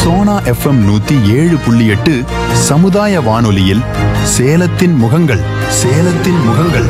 Sona FM நூத்தி ஏழு புள்ளி எட்டு சமுதாய வானொலியில் சேலத்தின் முகங்கள் சேலத்தின் முகங்கள்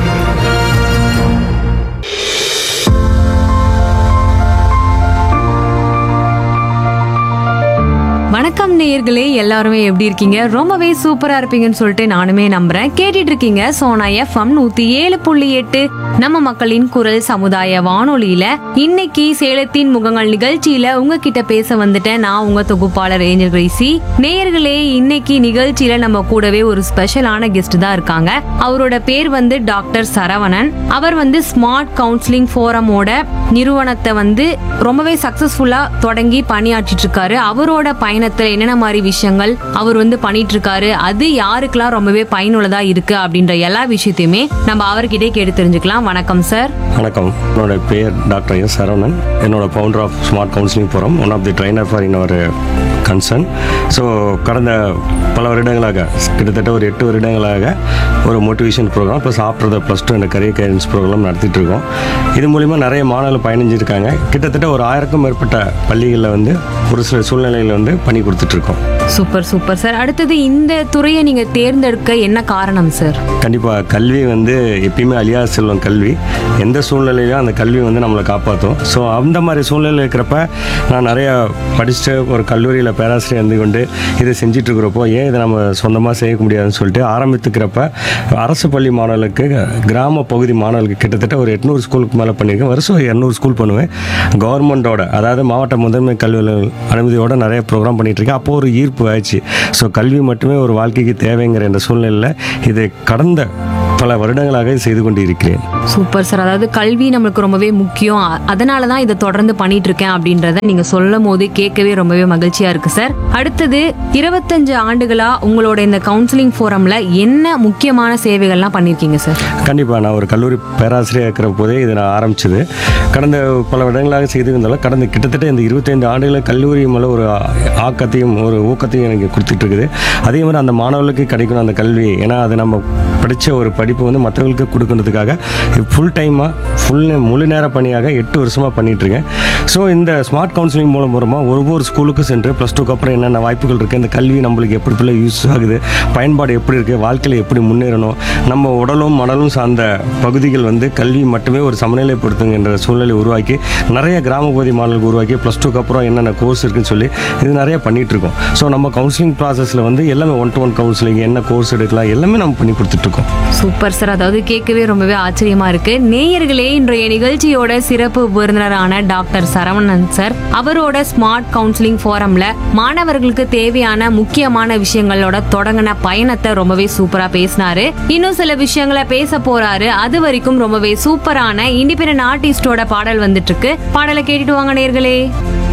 வணக்கம் நேயர்களே எல்லாருமே எப்படி இருக்கீங்க ரொம்பவே சூப்பரா இருப்பீங்கன்னு சொல்லிட்டு நானுமே நம்புறேன் கேட்டுட்டு இருக்கீங்க சோனா எஃப்எம் நூத்தி ஏழு புள்ளி எட்டு நம்ம மக்களின் குரல் சமுதாய வானொலியில இன்னைக்கு சேலத்தின் முகங்கள் நிகழ்ச்சியில உங்ககிட்ட பேச வந்துட்டேன் நான் உங்க தொகுப்பாளர் ஏஞ்சல் கிரேசி நேயர்களே இன்னைக்கு நிகழ்ச்சியில நம்ம கூடவே ஒரு ஸ்பெஷலான கெஸ்ட் தான் இருக்காங்க அவரோட பேர் வந்து டாக்டர் சரவணன் அவர் வந்து ஸ்மார்ட் கவுன்சிலிங் ஃபோரமோட நிறுவனத்தை வந்து ரொம்பவே சக்சஸ்ஃபுல்லா தொடங்கி பணியாற்றிட்டு இருக்காரு அவரோட பயணத்துல என்னென்ன மாதிரி விஷயங்கள் அவர் வந்து பண்ணிட்டு இருக்காரு அது யாருக்கெல்லாம் ரொம்பவே பயனுள்ளதா இருக்கு அப்படின்ற எல்லா விஷயத்தையுமே நம்ம அவர்கிட்டே கேட்டு தெரிஞ்சுக்கலாம் வணக்கம் சார் வணக்கம் என்னோட பேர் டாக்டர் எஸ் சரவணன் என்னோட ஃபவுண்டர் ஆஃப் ஸ்மார்ட் கவுன்சிலிங் போகிறோம் one of the trainer for in our concern so கடந்த பல வருடங்களாக கிட்டத்தட்ட ஒரு எட்டு வருடங்களாக ஒரு motivation programme plus after the plus two என்ற கரியர் கைடன்ஸ் ப்ரோக்ராம் நடத்திட்டு இருக்கோம் இது மூலிமா நிறைய மாணவர்கள் பயணிஞ்சிருக்காங்க கிட்டத்தட்ட ஒரு ஆயிரக்கும் மேற்பட்ட பள்ளிகளில் வந்து ஒரு சில சூழ்நிலையில் வந்து பணி கொடுத்துட்ருக்கோம் சூப்பர் சூப்பர் சார் அடுத்தது இந்த துறையை நீங்க தேர்ந்தெடுக்க என்ன காரணம் சார் கண்டிப்பாக கல்வி வந்து எப்பயுமே அழியா செல்வம் கல்வி எந்த சூழ்நிலையிலும் அந்த கல்வி வந்து நம்மளை காப்பாற்றும் ஸோ அந்த மாதிரி சூழ்நிலை இருக்கிறப்ப நான் நிறையா படிச்சுட்டு ஒரு கல்லூரியில் பேராசிரியர் இருந்து கொண்டு இதை செஞ்சுட்டு இருக்கிறப்போ ஏன் இதை நம்ம சொந்தமாக செய்ய முடியாதுன்னு சொல்லிட்டு ஆரம்பித்துக்கிறப்ப அரசு பள்ளி மாணவர்களுக்கு கிராம பகுதி மாணவர்களுக்கு கிட்டத்தட்ட ஒரு எட்நூறு ஸ்கூலுக்கு மேலே பண்ணியிருக்கேன் வருஷம் இரநூறு ஸ்கூல் பண்ணுவேன் கவர்மெண்ட்டோட அதாவது மாவட்ட முதன்மை கல்வி அலுவலர் அனுமதியோட நிறைய ப்ரோக்ராம் பண்ணிட்டு இருக்கேன் அப்போ ஒரு ஈர்ப்பு ஆயிடுச்சு ஸோ கல்வி மட்டுமே ஒரு வாழ்க்கைக்கு தேவைங்கிற இந்த சூழ்நிலையில் இதை கடந்த பல வருடங்களாக செய்து கொண்டு இருக்கிறேன் சூப்பர் சார் அதாவது கல்வி நம்மளுக்கு ரொம்பவே முக்கியம் அ- அதனால தான் இதை தொடர்ந்து பண்ணிட்டு இருக்கேன் அப்படின்றத நீங்க சொல்லும் போது கேட்கவே ரொம்பவே மகிழ்ச்சியா இருக்கு சார் அடுத்தது இருபத்தஞ்சு ஆண்டுகளா உங்களோட இந்த கவுன்சிலிங் ஃபோரம்ல என்ன முக்கியமான சேவைகள்லாம் பண்ணிருக்கீங்க சார் கண்டிப்பாக நான் ஒரு கல்லூரி பேராசிரியர் இருக்கிற போதே இதை நான் ஆரம்பிச்சது கடந்த பல வருடங்களாக செய்து இருந்தாலும் கடந்த கிட்டத்தட்ட இந்த இருபத்தைந்து ஆண்டுகளில் கல்லூரி மேலே ஒரு ஆ- ஆக்கத்தையும் ஒரு ஊக்கத்தையும் எனக்கு கொடுத்துட்டு இருக்குது அதே மாதிரி அந்த மாணவர்களுக்கு கிடைக்கணும் அந்த கல்வி ஏன்னா அது நம்ம படித்த ஒரு படிப்பு வந்து மற்றவங்களுக்கு கொடுக்கறதுக்காக ஃபுல் டைமாக ஃபுல் முழு நேர பணியாக எட்டு வருஷமாக பண்ணிட்டு இருக்கேன் ஸோ இந்த ஸ்மார்ட் கவுன்சிலிங் மூலம் மூலமாக ஒவ்வொரு ஸ்கூலுக்கும் சென்று ப்ளஸ் டூக்கு அப்புறம் என்னென்ன வாய்ப்புகள் இருக்குது இந்த கல்வி நம்மளுக்கு எப்படி எப்படி யூஸ் ஆகுது பயன்பாடு எப்படி இருக்குது வாழ்க்கையில் எப்படி முன்னேறணும் நம்ம உடலும் மனலும் சார்ந்த பகுதிகள் வந்து கல்வி மட்டுமே ஒரு சமநிலைப்படுத்துங்கிற சூழ்நிலை உருவாக்கி நிறைய கிராம பகுதி மாணவர்களுக்கு உருவாக்கி ப்ளஸ் டூக்கு அப்புறம் என்னென்ன கோர்ஸ் இருக்குன்னு சொல்லி இது நிறைய பண்ணிட்டு இருக்கோம் ஸோ நம்ம கவுன்சிலிங் ப்ராசஸில் வந்து எல்லாமே ஒன் டு ஒன் கவுன்சிலிங் என்ன கோர்ஸ் எடுக்கலாம் எல்லாமே நம்ம பண்ணி கொடுத்துட்ருக்கோம் சூப்பர் சார் அதாவது கேட்கவே ரொம்பவே ஆச்சரியமா இருக்கு நேயர்களே இன்றைய நிகழ்ச்சியோட சிறப்பு விருந்தினரான டாக்டர் சரவணன் சார் அவரோட ஸ்மார்ட் கவுன்சிலிங் ஃபோரம்ல மாணவர்களுக்கு தேவையான முக்கியமான விஷயங்களோட தொடங்கின பயணத்தை ரொம்பவே சூப்பரா பேசினாரு இன்னும் சில விஷயங்களை பேச போறாரு அது வரைக்கும் ரொம்பவே சூப்பரான இண்டிபெண்டன்ட் ஆர்டிஸ்டோட பாடல் வந்துட்டு இருக்கு பாடலை கேட்டுட்டு வாங்க நேயர்களே